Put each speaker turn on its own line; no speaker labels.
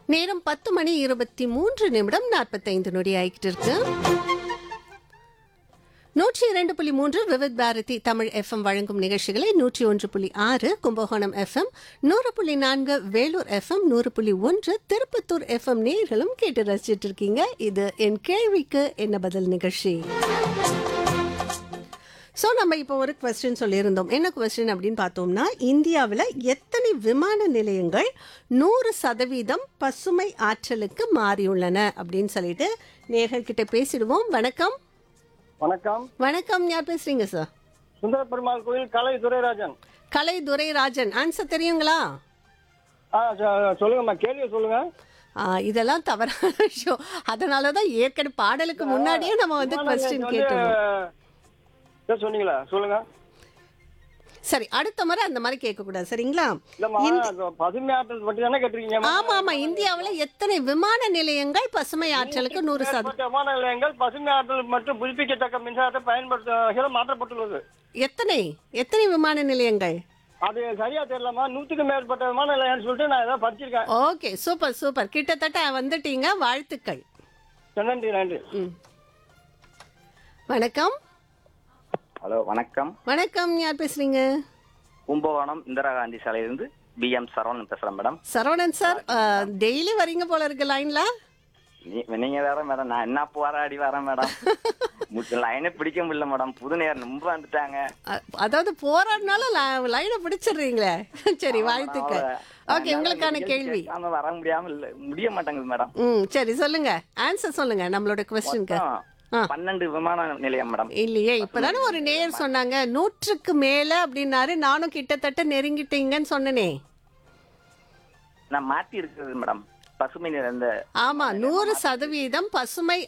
நேரம் பத்து மணி இருபத்தி மூன்று நிமிடம் நாற்பத்தைந்து நொடி ஆகிட்டு இருக்கு நூற்றி இரண்டு புள்ளி மூன்று விவித் பாரதி தமிழ் எஃப்எம் வழங்கும் நிகழ்ச்சிகளை நூற்றி ஒன்று புள்ளி ஆறு கும்பகோணம் எஃப்எம் நூறு புள்ளி நான்கு வேலூர் எஃப்எம் நூறு புள்ளி ஒன்று திருப்பத்தூர் எஃப்எம் நேர்களும் கேட்டு ரசிச்சிட்டு இருக்கீங்க இது என் கேள்விக்கு என்ன பதில் நிகழ்ச்சி ஸோ நம்ம இப்போ ஒரு கொஸ்டின் சொல்லியிருந்தோம் என்ன கொஸ்டின் அப்படின்னு பார்த்தோம்னா இந்தியாவில் எத்தனை விமான நிலையங்கள் நூறு சதவீதம் பசுமை ஆற்றலுக்கு மாறியுள்ளன அப்படின்னு சொல்லிட்டு நேர்கள்கிட்ட பேசிடுவோம் வணக்கம்
வணக்கம்
வணக்கம் யார் பேசுறீங்க சார்
சுந்தர பெருமாள் கோயில் கலை துரைராஜன்
கலை துரைராஜன் ஆன்சர் தெரியுங்களா
ஆ சொ- சொல்லுங்கம்மா கேள்வியை சொல்லுங்க
ஆ, இதெல்லாம் தவறான விஷயம் அதனால தான் ஏற்கனவே பாடலுக்கு முன்னாடியே நம்ம வந்து கொஸ்டின் கேட்டோம்
இதை சொன்னீங்களா சொல்லுங்க
சரி அடுத்த முறை அந்த மாதிரி கேட்கக்கூடாது சரிங்களா
இல்லம்மா அது பசுமை ஆற்றல் பற்றி தானே கேட்டிருக்கீங்க
ஆமா ஆமா இந்தியாவில் எத்தனை விமான நிலையங்கள் பசுமை ஆற்றலுக்கு நூறு சதவீதம்
விமான நிலையங்கள் பசுமை ஆற்றல் மற்றும் புதுப்பிக்கத்தக்க மின்சாரத்தை பயன்படுத்த மாற்றப்பட்டுள்ளது
எத்தனை எத்தனை விமான நிலையங்கள்
அது சரியா தெரியலம்மா நூத்துக்கு மேற்பட்ட விமான நிலையம்னு சொல்லிட்டு நான் ஏதாவது படிச்சிருக்கேன்
ஓகே சூப்பர் சூப்பர் கிட்டத்தட்ட வந்துட்டீங்க வாழ்த்துக்கள்
நன்றி நன்றி
ம். வணக்கம்
ஹலோ வணக்கம்
வணக்கம் யார் பேசுறீங்க
கும்பகோணம் இந்திரா காந்தி சாலையிலிருந்து பி எம் சரவணன் பேசுறேன் மேடம்
சரவணன் சார் டெய்லி வரீங்க போல இருக்கு லைன்ல
நீ- நீங்க வேற மேடம் நான் என்ன போராடி வரேன் மேடம் லைனே பிடிக்க முடியல மேடம் புது நேரம் ரொம்ப வந்துட்டாங்க
அ- அதாவது போராடினாலும் லைனை பிடிச்சிடுறீங்களே சரி வாழ்த்துக்கள் ஓகே உங்களுக்கான கேள்வி
கேட்காம வர முடியாம இல்ல முடிய மாட்டேங்குது மேடம்
ம் சரி சொல்லுங்க ஆன்சர் சொல்லுங்க நம்மளோட கொஸ்டினுக்கு ஆ.
பன்னெண்டு விமான நிலையம் மேடம்
இல்லையே இப்பதானே ஒரு நேயர் சொன்னாங்க நூற்றுக்கு மேல அப்படின்னாரு நானும் கிட்டத்தட்ட நெருங்கிட்டீங்கன்னு சொன்னனே
நான் மாத்தி இருக்கிறது மேடம் பசுமை நிற- இந்த
ஆமா நூறு சதவீதம் பசுமை